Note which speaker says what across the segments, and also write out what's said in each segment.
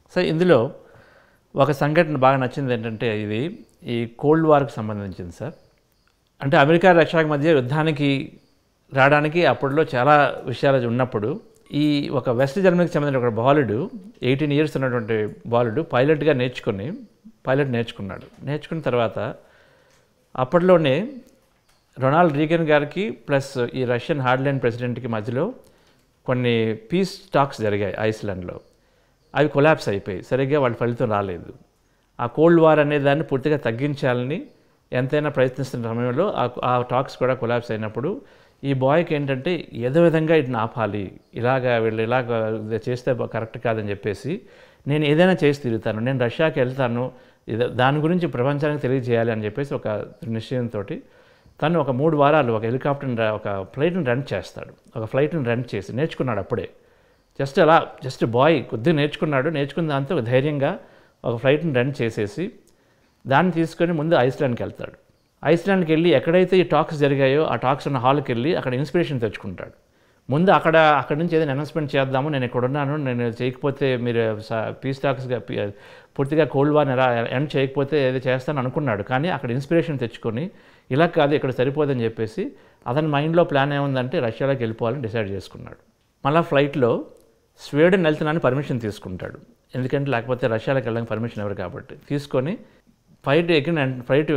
Speaker 1: so ఇందులో ఒక సంఘటన బాగా నచ్చింది ఏంటంటే ఇది ఈ కోల్డ్ వార్కి సంబంధించింది సార్ అంటే అమెరికా రష్యాకి మధ్య యుద్ధానికి రావడానికి అప్పట్లో చాలా విషయాలు ఉన్నప్పుడు ఈ ఒక వెస్ట్ జర్మనీకి సంబంధించిన ఒక బాలుడు ఎయిటీన్ ఇయర్స్ ఉన్నటువంటి బాలుడు పైలట్గా నేర్చుకుని పైలట్ నేర్చుకున్నాడు నేర్చుకున్న తర్వాత అప్పట్లోనే రొనాల్డ్ రీగన్ గారికి ప్లస్ ఈ రష్యన్ హార్డ్లైన్ ప్రెసిడెంట్కి మధ్యలో కొన్ని పీస్ టాక్స్ జరిగాయి ఐస్లాండ్లో అవి కొలాప్స్ అయిపోయాయి సరిగ్గా వాళ్ళ ఫలితం రాలేదు ఆ కోల్డ్ వార్ అనే దాన్ని పూర్తిగా తగ్గించాలని ఎంతైనా ప్రయత్నిస్తున్న సమయంలో ఆ- ఆ టాక్స్ కూడా కొలాప్స్ అయినప్పుడు ఈ బాయ్కి ఏంటంటే ఏదో విధంగా ఇటు ఆపాలి ఇలాగ వీళ్ళు ఇలాగ ఇది చేస్తే కరెక్ట్ కాదని చెప్పేసి నేను ఏదైనా చేసి తిరుగుతాను నేను రష్యాకి వెళ్తాను ఇది దాని గురించి ప్రపంచానికి తెలియజేయాలి అని చెప్పేసి ఒక నిశ్చయంతో తను ఒక మూడు వారాలు ఒక హెలికాప్టర్ని ర- ఒక ఫ్లైట్ని రన్ చేస్తాడు ఒక ఫ్లైట్ని రన్ చేసి నేర్చుకున్నాడు అప్పుడే జస్ట్ అలా జస్ట్ బాయ్ కొద్దిగా నేర్చుకున్నాడు నేర్చుకున్న దాంతో ఒక ధైర్యంగా ఒక ఫ్లైట్ని రన్ చేసేసి దాన్ని తీసుకొని ముందు ఐస్లాండ్కి వెళ్తాడు ఐస్లాండ్కి వెళ్ళి ఎక్కడైతే ఈ టాక్స్ జరిగాయో ఆ టాక్స్ ఉన్న హాల్కి వెళ్ళి అక్కడ ఇన్స్పిరేషన్ తెచ్చుకుంటాడు ముందు అక్కడ అక్కడ నుంచి ఏదైనా అనౌన్స్మెంట్ చేద్దాము నేను ఇక్కడ ఉన్నాను నేను చేయకపోతే మీరు పీస్ టాక్స్గా పూర్తిగా కోల్డ్ వార్ని ఎలా ఎండ్ చేయకపోతే ఏదో చేస్తాను అనుకున్నాడు కానీ అక్కడ ఇన్స్పిరేషన్ తెచ్చుకొని ఇలా కాదు ఇక్కడ సరిపోదని చెప్పేసి అతని మైండ్లో ప్లాన్ ఏముందంటే రష్యాలోకి వెళ్ళిపోవాలని డిసైడ్ చేసుకున్నాడు మళ్ళీ ఫ్లైట్లో స్వీడన్ వెళ్తున్నాను పర్మిషన్ తీసుకుంటాడు ఎందుకంటే లేకపోతే రష్యాలోకి వెళ్ళడానికి పర్మిషన్ ఎవరు కాబట్టి తీసుకొని ఫ్లైట్ ఎక్కిన వెంట- ఫ్లైట్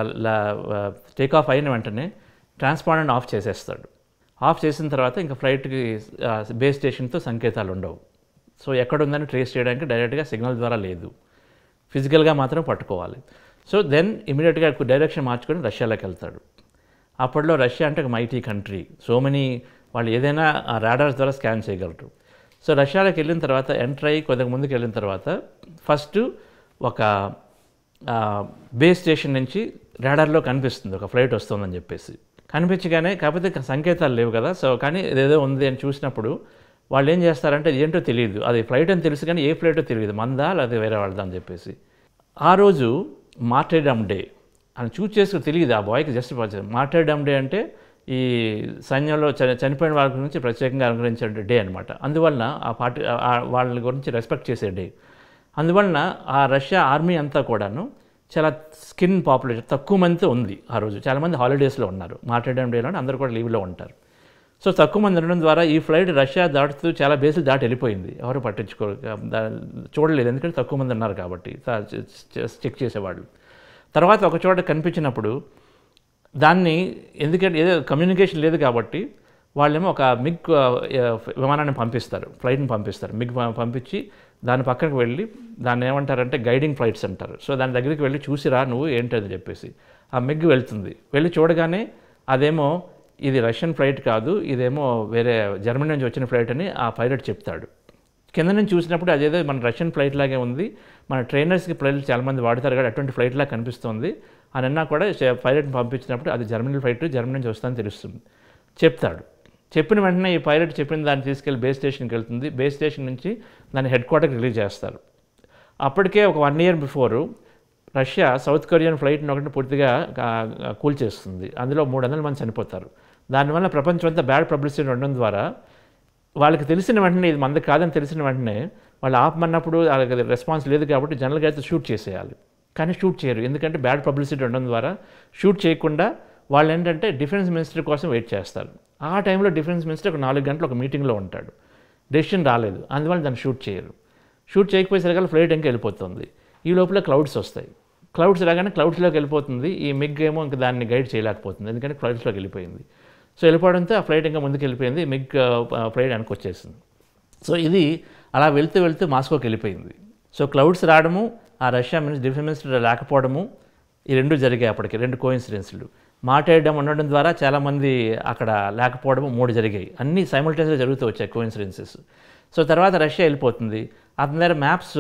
Speaker 1: టేక్ ఆఫ్ అయిన వెంటనే ట్రాన్స్పాండెంట్ ఆఫ్ చేసేస్తాడు ఆఫ్ చేసిన తర్వాత ఇంకా ఫ్లైట్కి బేస్ స్టేషన్తో సంకేతాలు ఉండవు సో ఎక్కడ ఉందని ట్రేస్ చేయడానికి డైరెక్ట్గా సిగ్నల్ ద్వారా లేదు ఫిజికల్గా మాత్రం పట్టుకోవాలి సో దెన్ ఇమీడియట్గా డైరెక్షన్ మార్చుకొని రష్యాలోకి వెళ్తాడు అప్పట్లో రష్యా అంటే ఒక మైటీ కంట్రీ సో మెనీ వాళ్ళు ఏదైనా ఆ రాడార్స్ ద్వారా స్కాన్ చేయగలరు సో రష్యాలోకి వెళ్ళిన తర్వాత ఎంటర్ అయ్యి కొద్దిగా ముందుకు వెళ్ళిన తర్వాత ఫస్ట్ ఒక బేస్ స్టేషన్ నుంచి రాడార్లో కనిపిస్తుంది ఒక ఫ్లైట్ వస్తుందని చెప్పేసి కనిపించగానే కాకపోతే సంకేతాలు లేవు కదా సో కానీ ఇదేదో ఉంది అని చూసినప్పుడు వాళ్ళు ఏం చేస్తారంటే ఇది ఏంటో తెలియదు అది ఫ్లైట్ అని తెలుసు కానీ ఏ ఫ్లైటో తెలియదు మందా లేదా వేరే వాళ్ళదా అని చెప్పేసి ఆ రోజు మార్టైడమ్ డే అని చూస్ చేసుకు తెలియదు ఆ బాయ్కి జస్ట్ మార్టైడమ్ డే అంటే ఈ సైన్యంలో చని చనిపోయిన వాళ్ళ గురించి ప్రత్యేకంగా అనుగ్రహించే డే అనమాట అందువలన ఆ పార్టీ ఆ- వాళ్ళ గురించి రెస్పెక్ట్ చేసే డే అందువలన ఆ రష్యా ఆర్మీ అంతా కూడాను చాలా స్కిన్ పాపులేషన్ తక్కువ మందితో ఉంది ఆ రోజు చాలామంది హాలిడేస్లో ఉన్నారు మార్టైడమ్ డేలో అందరూ కూడా లీవ్లో ఉంటారు సో తక్కువ మంది ఉండడం ద్వారా ఈ ఫ్లైట్ రష్యా దాటుతూ చాలా బేసులు దాటి వెళ్ళిపోయింది ఎవరు పట్టించుకో దా- చూడలేదు ఎందుకంటే తక్కువ మంది ఉన్నారు కాబట్టి చా- చె- చె- చెక్ చేసేవాళ్ళు తర్వాత ఒక చోట కనిపించినప్పుడు దాన్ని ఎందుకంటే ఏదో కమ్యూనికేషన్ లేదు కాబట్టి వాళ్ళేమో ఒక మిగ్ ఆ, విమానాన్ని పంపిస్తారు ఫ్లైట్ని పంపిస్తారు మిగ్ ప- పంపించి దాని పక్కకు వెళ్ళి దాన్ని ఏమంటారంటే గైడింగ్ ఫ్లైట్స్ అంటారు సో దాని దగ్గరికి వెళ్ళి చూసిరా నువ్వు ఏంటని చెప్పేసి ఆ మిగ్ వెళ్తుంది వెళ్ళి చూడగానే అదేమో ఇది రష్యన్ ఫ్లైట్ కాదు ఇదేమో వేరే జర్మనీ నుంచి వచ్చిన ఫ్లైట్ అని ఆ పైలట్ చెప్తాడు కింద నుంచి చూసినప్పుడు అదేదో మన రష్యన్ ఫ్లైట్ లాగే ఉంది మన ట్రైనర్స్కి ఫ్లైట్ చాలామంది వాడతారు కదా అటువంటి ఫ్లైట్ లాగా కనిపిస్తుంది అని అన్నా కూడా పైలట్ని పంపించినప్పుడు అది జర్మనీ ఫ్లైట్ జర్మనీ నుంచి వస్తుందని తెలుస్తుంది చెప్తాడు చెప్పిన వెంటనే ఈ పైలట్ చెప్పిన దాన్ని తీసుకెళ్ళి బేస్ స్టేషన్కి వెళ్తుంది బేస్ స్టేషన్ నుంచి దాన్ని హెడ్ క్వార్టర్కి రిలీజ్ చేస్తారు అప్పటికే ఒక one year before Russia South Korean ఫ్లైట్ని ఒకటి పూర్తిగా కా- కూల్చేస్తుంది అందులో మూడు వందల మంది చనిపోతారు దానివల్ల ప్రపంచం అంతా బ్యాడ్ పబ్లిసిటీ ఉండడం ద్వారా వాళ్ళకి తెలిసిన వెంటనే ఇది మంది కాదని తెలిసిన వెంటనే వాళ్ళు ఆపమన్నప్పుడు వాళ్ళకి రెస్పాన్స్ లేదు కాబట్టి జనరల్గా అయితే షూట్ చేసేయాలి కానీ షూట్ చేయరు ఎందుకంటే బ్యాడ్ పబ్లిసిటీ ఉండడం ద్వారా షూట్ చేయకుండా వాళ్ళు ఏంటంటే డిఫెన్స్ మినిస్టర్ కోసం వెయిట్ చేస్తారు ఆ టైంలో డిఫెన్స్ మినిస్టర్ ఒక నాలుగు గంటలు ఒక మీటింగ్లో ఉంటాడు డెసిషన్ రాలేదు అందువల్ల దాన్ని షూట్ చేయరు షూట్ చేయకపోయేసరికల్లా ఫ్లైట్ ఇంకా వెళ్ళిపోతుంది ఈ లోపల క్లౌడ్స్ వస్తాయి క్లౌడ్స్ రాగానే క్లౌడ్స్లోకి వెళ్ళిపోతుంది ఈ మిగ్ ఏమో ఇంకా దాన్ని గైడ్ చేయలేకపోతుంది ఎందుకంటే క్లౌడ్స్లోకి వెళ్ళిపోయింది సో వెళ్ళిపోవడంతో ఆ ఫ్లైట్ ఇంకా ముందుకు వెళ్ళిపోయింది మిగ్ ఆ, ఫ్లైట్ వెనక్కి వచ్చేసింది సో ఇది అలా వెళ్తూ వెళ్తూ మాస్కోకి వెళ్ళిపోయింది సో క్లౌడ్స్ రావడము ఆ రష్యా మినిస్టర్ డిఫెన్స్ మినిస్టర్ లేకపోవడము ఈ రెండు జరిగాయి అప్పటికి రెండు కోయిన్సిడెన్స్లు మాట్లాడడం ఉండడం ద్వారా చాలామంది అక్కడ లేకపోవడం మూడు జరిగాయి అన్నీ సైమల్టేనియస్గా జరుగుతూ వచ్చాయి కోయిన్సిడెన్సెస్ సో తర్వాత రష్యా వెళ్ళిపోతుంది అతని దగ్గర మ్యాప్స్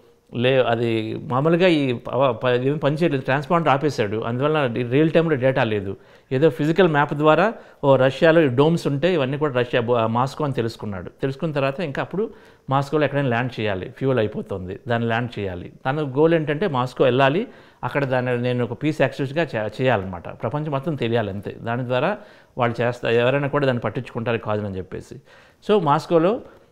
Speaker 1: లే అది మామూలుగా ఈ పవ- ప- ఏం పనిచేయలేదు ట్రాన్స్పాండర్ ఆపేశాడు అందువల్ల రియల్ టైంలో డేటా లేదు ఏదో ఫిజికల్ మ్యాప్ ద్వారా ఓ రష్యాలో ఈ డోమ్స్ ఉంటే ఇవన్నీ కూడా రష్యా బో- మాస్కో అని తెలుసుకున్నాడు తెలుసుకున్న తర్వాత ఇంకా అప్పుడు మాస్కోలో ఎక్కడైనా ల్యాండ్ చేయాలి ఫ్యూల్ అయిపోతుంది దాన్ని ల్యాండ్ చేయాలి తన గోల్ ఏంటంటే మాస్కో వెళ్ళాలి అక్కడ దాన్ని నేను ఒక పీస్ యాక్టివిస్ట్గా చేయాలన్నమాట ప్రపంచం మొత్తం తెలియాలి అంతే దాని ద్వారా వాళ్ళు చేస్తారు ఎవరైనా కూడా దాన్ని పట్టించుకుంటారు కాదు అని చెప్పేసి సో మాస్కోలో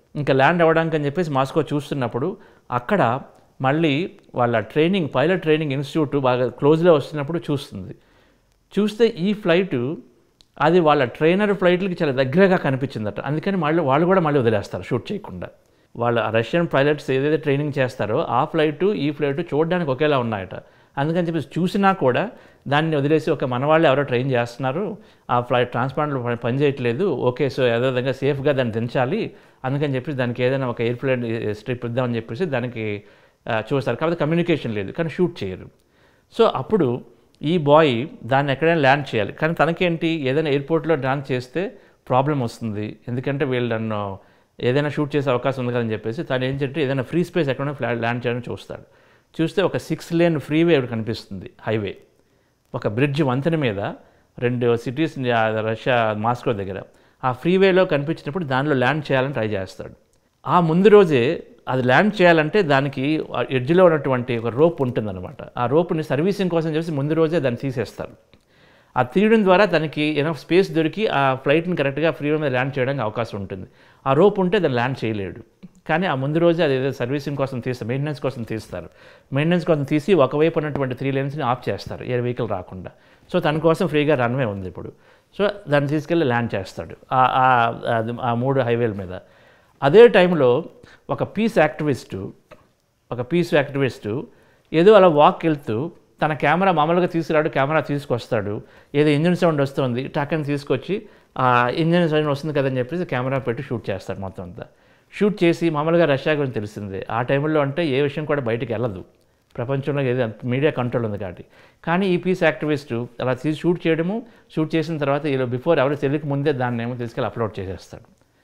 Speaker 1: ఇంకా ల్యాండ్ అవ్వడానికి అని చెప్పేసి మాస్కో చూస్తున్నప్పుడు అక్కడ మళ్ళీ వాళ్ళ ట్రైనింగ్ పైలట్ ట్రైనింగ్ ఇన్స్టిట్యూట్ బాగా క్లోజ్లో వస్తున్నప్పుడు చూస్తుంది చూస్తే ఈ ఫ్లైట్ అది వాళ్ళ ట్రైనర్ ఫ్లైట్లకి చాలా దగ్గరగా కనిపించిందట అందుకని మళ్ళీ వాళ్ళు కూడా మళ్ళీ వదిలేస్తారు షూట్ చేయకుండా వాళ్ళ రష్యన్ పైలట్స్ ఏదైతే ట్రైనింగ్ చేస్తారో ఆ ఫ్లైట్ ఈ ఫ్లైట్ చూడడానికి ఒకేలా ఉన్నాయట అందుకని చెప్పేసి చూసినా కూడా దాన్ని వదిలేసి ఒక మన వాళ్ళు ఎవరో ట్రైన్ చేస్తున్నారు ఆ ఫ్లైట్ ట్రాన్స్పాండర్లు పని చేయట్లేదు ఓకే సో ఏదో విధంగా సేఫ్గా దాన్ని దించాలి అందుకని చెప్పేసి దానికి ఏదైనా ఒక ఎయిర్ప్లేన్ స్ట్రిప్ ఇద్దామని చెప్పేసి దానికి ఆ, చూస్తారు కాబట్టి కమ్యూనికేషన్ లేదు కానీ షూట్ చేయరు సో అప్పుడు ఈ బాయ్ దాన్ని ఎక్కడైనా ల్యాండ్ చేయాలి కానీ తనకేంటి ఏదైనా ఎయిర్పోర్ట్లో ల్యాండ్ చేస్తే ప్రాబ్లం వస్తుంది ఎందుకంటే వీళ్ళు నన్ను ఏదైనా షూట్ చేసే అవకాశం ఉంది కదని చెప్పేసి తను ఏం చేస్తే ఏదైనా ఫ్రీ స్పేస్ ఎక్కడైనా ఫ్లా ల్యాండ్ చేయడానికి చూస్తాడు చూస్తే ఒక సిక్స్ లేన్ ఫ్రీవే ఒకటి కనిపిస్తుంది హైవే ఒక బ్రిడ్జ్ వంతెన మీద రెండు సిటీస్ రష్యా మాస్కో దగ్గర ఆ ఫ్రీవేలో కనిపించినప్పుడు దానిలో ల్యాండ్ చేయాలని ట్రై చేస్తాడు ఆ ముందు రోజే అది ల్యాండ్ చేయాలంటే దానికి ఎడ్జ్లో ఉన్నటువంటి ఒక రోప్ ఉంటుందన్నమాట ఆ రోప్ని సర్వీసింగ్ కోసం చెప్పేసి ముందు రోజే దాన్ని తీసేస్తారు ఆ తీయడం ద్వారా దానికి ఎనఫ్ స్పేస్ దొరికి ఆ ఫ్లైట్ని కరెక్ట్గా ఫ్రీ మీద ల్యాండ్ చేయడానికి అవకాశం ఉంటుంది ఆ రోప్ ఉంటే దాన్ని ల్యాండ్ చేయలేడు కానీ ఆ ముందు రోజే అది ఏదో సర్వీసింగ్ కోసం తీస్తారు మెయింటెనెన్స్ కోసం తీస్తారు మెయింటెనెన్స్ కోసం తీసి ఒకవైపు ఉన్నటువంటి త్రీ లేన్స్ని ఆఫ్ చేస్తారు ఏ వెహికల్ రాకుండా సో తన కోసం ఫ్రీగా రన్వే ఉంది ఇప్పుడు సో దాన్ని తీసుకెళ్ళి ల్యాండ్ చేస్తాడు ఆ- ఆ- అది- ఆ మూడు హైవేల మీద అదే టైంలో ఒక పీస్ యాక్టివిస్టు ఒక పీస్ యాక్టివిస్టు ఏదో అలా వాక్ వెళ్తూ తన కెమెరా మామూలుగా తీసుకురాడు కెమెరా తీసుకొస్తాడు ఏదో ఇంజిన్ సౌండ్ వస్తుంది టక్కని తీసుకొచ్చి ఆ ఇంజిన్ సౌండ్ వస్తుంది కదని చెప్పేసి కెమెరా పెట్టి షూట్ చేస్తాడు మొత్తం అంతా షూట్ చేసి మామూలుగా రష్యా గురించి తెలిసిందే ఆ టైంలో అంటే ఏ విషయం కూడా బయటికి వెళ్ళదు ప్రపంచంలో ఏది మీడియా కంట్రోల్ ఉంది కాబట్టి కానీ ఈ పీస్ యాక్టివిస్టు అలా తీసి షూట్ చేయడము షూట్ చేసిన తర్వాత ఇలా బిఫోర్ ఎవరు తెలియక ముందే దాన్ని ఏమో తీసుకెళ్ళి అప్లోడ్ చేసేస్తాడు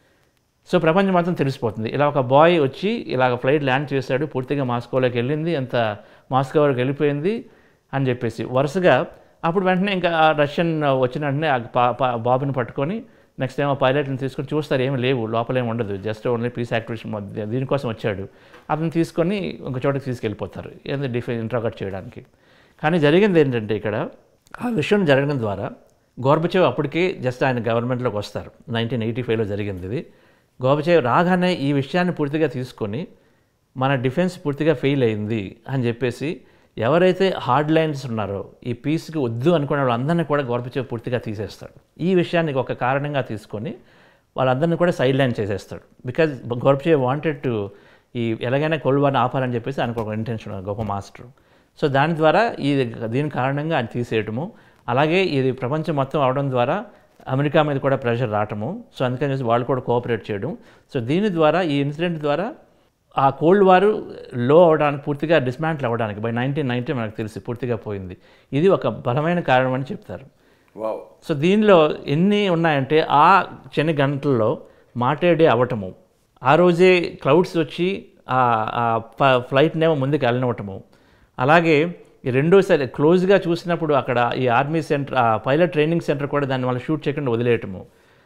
Speaker 1: సో ప్రపంచం మొత్తం తెలిసిపోతుంది ఇలా ఒక బాయ్ వచ్చి ఇలాగ ఫ్లైట్ ల్యాండ్ చేశాడు పూర్తిగా మాస్కోలోకి వెళ్ళింది అంత మాస్కో వరకు వెళ్ళిపోయింది అని చెప్పేసి వరుసగా అప్పుడు వెంటనే ఇంకా ఆ రష్యన్ వచ్చిన వెంటనే ఆ పా- పా- బాబుని పట్టుకొని నెక్స్ట్ ఏమో పైలట్ని తీసుకొని చూస్తారు ఏమి లేవు లోపల ఏమి ఉండదు జస్ట్ ఓన్లీ పీస్ యాక్టివిషన్ దీనికోసం వచ్చాడు అతను తీసుకొని ఒక చోటకి తీసుకెళ్ళిపోతారు ఏంది డిఫె ఇంట్రాగట్ చేయడానికి కానీ జరిగింది ఏంటంటే ఇక్కడ ఆ విషయం జరగడం ద్వారా గోర్బచేవ్ అప్పటికే జస్ట్ ఆయన గవర్నమెంట్లోకి వస్తారు నైన్టీన్ ఎయిటీ ఫైవ్లో జరిగింది ఇది గోర్బచేవ్ రాగానే ఈ విషయాన్ని పూర్తిగా తీసుకొని మన డిఫెన్స్ పూర్తిగా ఫెయిల్ అయింది అని చెప్పేసి ఎవరైతే హార్డ్ లైన్స్ ఉన్నారో ఈ పీస్కి వద్దు అనుకున్న వాళ్ళందరినీ కూడా గోర్బచేవ్ పూర్తిగా తీసేస్తాడు ఈ విషయాన్ని ఒక కారణంగా తీసుకొని వాళ్ళందరినీ కూడా సైడ్ లైన్ చేసేస్తాడు బికాజ్ గోర్బచేవ్ వాంటెడ్ టు ఈ ఎలాగైనా కొల్వాన్ని ఆపాలని చెప్పేసి ఆయనకు ఒక ఇంటెన్షన్ ఉంది, గొప్ప మాస్టర్ సో దాని ద్వారా ఈ దీని కారణంగా ఆయన తీసేయటము అలాగే ఇది ప్రపంచం మొత్తం అవడం ద్వారా అమెరికా మీద కూడా ప్రెషర్ రావటము సో అందుకని చెప్పి వాళ్ళు కూడా కోఆపరేట్ చేయడం సో దీని ద్వారా ఈ ఇన్సిడెంట్ ద్వారా ఆ కోల్డ్ వార్ లో అవడానికి పూర్తిగా డిస్మాంటిల్ అవ్వడానికి బై నైన్టీన్ నైన్టీ మనకు తెలిసి పూర్తిగా పోయింది ఇది ఒక బలమైన కారణం అని చెప్తారు
Speaker 2: వావ్
Speaker 1: సో దీనిలో ఎన్ని ఉన్నాయంటే ఆ చిన్న గంటల్లో మాట్లాడే అవ్వటము ఆ రోజే క్లౌడ్స్ వచ్చి ఆ ఆ ఫ- ఫ్లైట్నేమో ముందుకు వెళ్ళనివ్వటము అలాగే ఈ రెండోసారి క్లోజ్గా చూసినప్పుడు అక్కడ ఈ ఆర్మీ సెంటర్ ఆ పైలట్ ట్రైనింగ్ సెంటర్ కూడా దాన్ని వాళ్ళు షూట్ చేయకుండా వదిలేయటము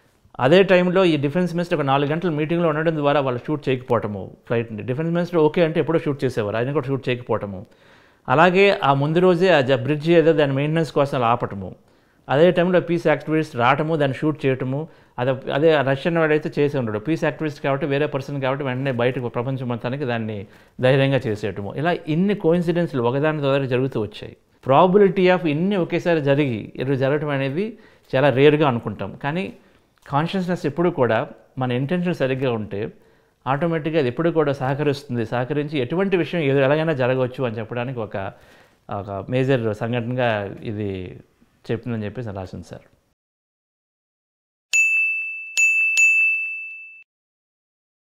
Speaker 1: అదే టైంలో ఈ డిఫెన్స్ మినిస్టర్ ఒక నాలుగు గంటల మీటింగ్లో ఉండడం ద్వారా వాళ్ళు షూట్ చేయకపోవటము ఫ్లైట్ని డిఫెన్స్ మినిస్టర్ ఓకే అంటే ఎప్పుడో షూట్ చేసేవారు ఆయన కూడా షూట్ చేయకపోవటము అలాగే ఆ ముందు రోజే ఆ జ- బ్రిడ్జ్ ఏదో దాని మెయింటెనెన్స్ కోసం అలా ఆపటము అదే టైంలో పీస్ యాక్టివిస్ట్ రావటము దాన్ని షూట్ చేయటము అదే అదే రష్యన్ వాడైతే చేసి ఉండడు పీస్ యాక్టివిస్ట్ కాబట్టి వేరే పర్సన్ కాబట్టి వెంటనే బయటకు ప్రపంచం మొత్తానికి దాన్ని ధైర్యంగా చేసేయటము ఇలా ఇన్ని కోయిన్సిడెన్స్లు ఒకదాని ద్వారా జరుగుతూ వచ్చాయి ప్రాబిలిటీ ఆఫ్ ఇన్ని ఒకేసారి జరిగి ఇరు జరగటం అనేది చాలా రేర్గా అనుకుంటాం కానీ కాన్షియస్నెస్ ఎప్పుడు కూడా మన ఇంటెన్షన్ సరిగ్గా ఉంటే ఆటోమేటిక్గా అది ఎప్పుడు కూడా సహకరిస్తుంది సహకరించి ఎటువంటి విషయం ఏదో ఎలాగైనా జరగవచ్చు అని చెప్పడానికి ఒక ఒక మేజర్ సంఘటనగా ఇది చెప్తుందని చెప్పేసి రాసింది సార్